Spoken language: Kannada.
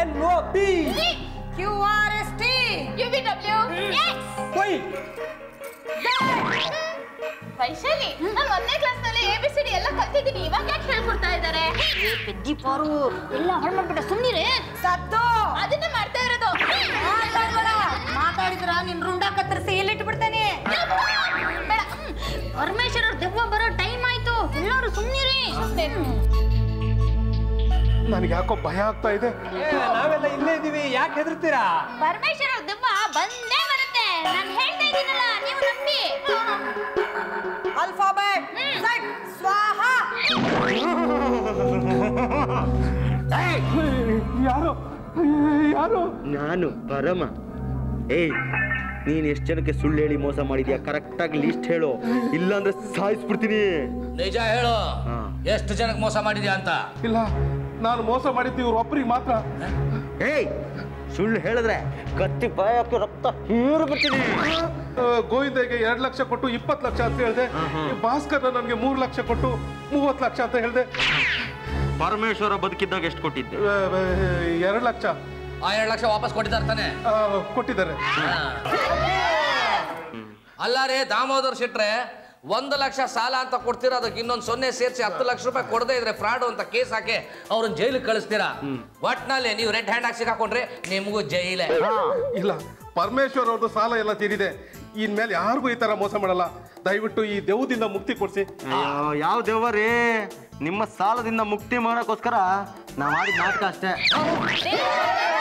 N O P Q R S T U V W X Y Vaishali ನಾನು ಒಂದನೇ ಕ್ಲಾಸ್ ನಲ್ಲಿ ಎ ಬಿ ಸಿ ಡಿ ಎಲ್ಲ ಕಲ್ತಿದ್ದೀನಿ ಇವಾಗ ಯಾಕೆ ಹೇಳ್ಕೊಡ್ತಾ ಇದ್ದಾರೆ ಪೆದ್ದಿ ಪಾರು ಎಲ್ಲ ಹಾಳು ಮಾಡ್ಬಿಟ್ಟ ಸುಮ್ಮನಿರೇ ಸತ್ತು ಅದನ್ನೇ ಮಾಡ್ತಾ ಇರೋದು ಮಾತಾಡ್ಬೇಡ ಮಾತಾಡಿದ್ರ ನಿನ್ ರುಂಡ ಕತ್ತರಿಸಿ ಎಲ್ಲಿಟ್ಟು ಬಿಡ್ತೇನೆ ಬೇಡ ಪರಮೇಶ್ವರ ಅವ್ರ ದೆವ್ವ ಬರೋ ಟೈಮ್ ಆಯ್ತು ಎಲ್ಲರೂ ಸುಮ್ಮನಿರಿ ನನಗೆ ಯಾಕೋ ಭಯ ಆಗ್ತಾ ಇದೆ ನಾವೆಲ್ಲ ಇಲ್ಲೇ ಇದೀವಿ ಯಾಕೆ ಹೆದರ್ತೀರಾ ಪರಮೇಶ್ವರ ಅವ್ರ ದೆವ್ವ ಬಂದೇ ಬರುತ್ತೆ ನಾನು ಹೇಳ್ತಾ ಇದ್ದೀನಲ್ಲ ನೀವು ನಂಬಿ ಅಲ್ಫಾಬೆಟ್ ಝಡ್ ಸ್ವಾಹ ಯಾರು ಯಾರು ನಾನು ಪರಮ ಏಯ್ ನೀನ್ ಎಷ್ಟು ಜನಕ್ಕೆ ಸುಳ್ಳು ಹೇಳಿ ಮೋಸ ಮಾಡಿದ್ಯಾ ಕರೆಕ್ಟಾಗಿ ಲಿಸ್ಟ್ ಹೇಳು ಇಲ್ಲಾಂದ್ರೆ ಸಾಯಿಸ್ಬಿಡ್ತೀನಿ ನಿಜ ಹೇಳು ಹಾ. ಎಷ್ಟು ಜನಕ್ಕೆ ಮೋಸ ಮಾಡಿದ್ಯಾ ಅಂತ ಇಲ್ಲ ನಾನು ಮೋಸ ಮಾಡಿದ್ದು ಇವ್ರು ಒಬ್ಬರಿಗೆ ಮಾತ್ರ ಏಯ್ ಸುಳ್ಳು ಹೇಳಿದ್ರೆ ಕತ್ತಿ ಬಾಯಕ್ಕೆ ರಕ್ತ ಹೀರು ಬಿಡ್ತೀನಿ ಆ, ಗೋವಿಂದಗೆ ಎರಡ್ ಲಕ್ಷ ಕೊಟ್ಟು ಇಪ್ಪತ್ತು ಲಕ್ಷ ಅಂತ ಹೇಳಿದೆ ಭಾಸ್ಕರ್ ನನಗೆ ಮೂರು ಲಕ್ಷ ಕೊಟ್ಟು ಮೂವತ್ತು ಲಕ್ಷ ಅಂತ ಹೇಳಿದೆ ಪರಮೇಶ್ವರ ಬದುಕಿದ್ದಾಗ ಎಷ್ಟು ಕೊಟ್ಟಿದ್ದೆ ಎರಡು ಲಕ್ಷ ಆ ಎರಡು ಲಕ್ಷ ವಾಪಸ್ ಕೊಟ್ಟಿದ್ದಾರೆ ತಾನೆ ಆ, ಕೊಟ್ಟಿದ್ದಾರೆ ಅಲ್ಲ ರೀ ದಾಮೋದರ್ ಶೆಟ್ರೆ ಒಂದು ಲಕ್ಷ ಸಾಲ ಅಂತ ಕೊಡ್ತೀರಾ ಅದಕ್ಕೆ ಇನ್ನೊಂದು ಸೊನ್ನೆ ಸೇರಿಸಿ ಹತ್ತು ಲಕ್ಷ ರೂಪಾಯಿ ಕೊಡದೇ ಇದ್ರೆ ಫ್ರಾಡ್ ಅಂತ ಕೇಸ್ ಹಾಕಿ ಅವ್ರನ್ನ ಜೈಲಿಗೆ ಕಳಿಸ್ತೀರಾ ಒಟ್ನಲ್ಲಿ ನೀವು ರೆಡ್ ಹ್ಯಾಂಡ್ ಹಾಕಿ ಸಿಕ್ಕಾಕೊಂಡ್ರೆ ನಿಮಗೂ ಜೈಲೇ ಇಲ್ಲ ಪರಮೇಶ್ವರ್ ಅವ್ರದ್ದು ಸಾಲ ಎಲ್ಲ ತೀರಿದೆ ಇನ್ಮೇಲೆ ಯಾರಿಗೂ ಈ ತರ ಮೋಸ ಮಾಡಲ್ಲ ದಯವಿಟ್ಟು ಈ ದೆವ್ವದಿಂದ ಮುಕ್ತಿ ಕೊಡ್ಸಿ ಅಯ್ಯೋ, ಯಾವ ದೇವರೇ ನಿಮ್ಮ ಸಾಲದಿಂದ ಮುಕ್ತಿ ಮಾಡೋಕ್ಕೋಸ್ಕರ ನಾವು ಮಾಡಿದ ನಾಟಕ ಅಷ್ಟೇ ದೇವ್ರೇ,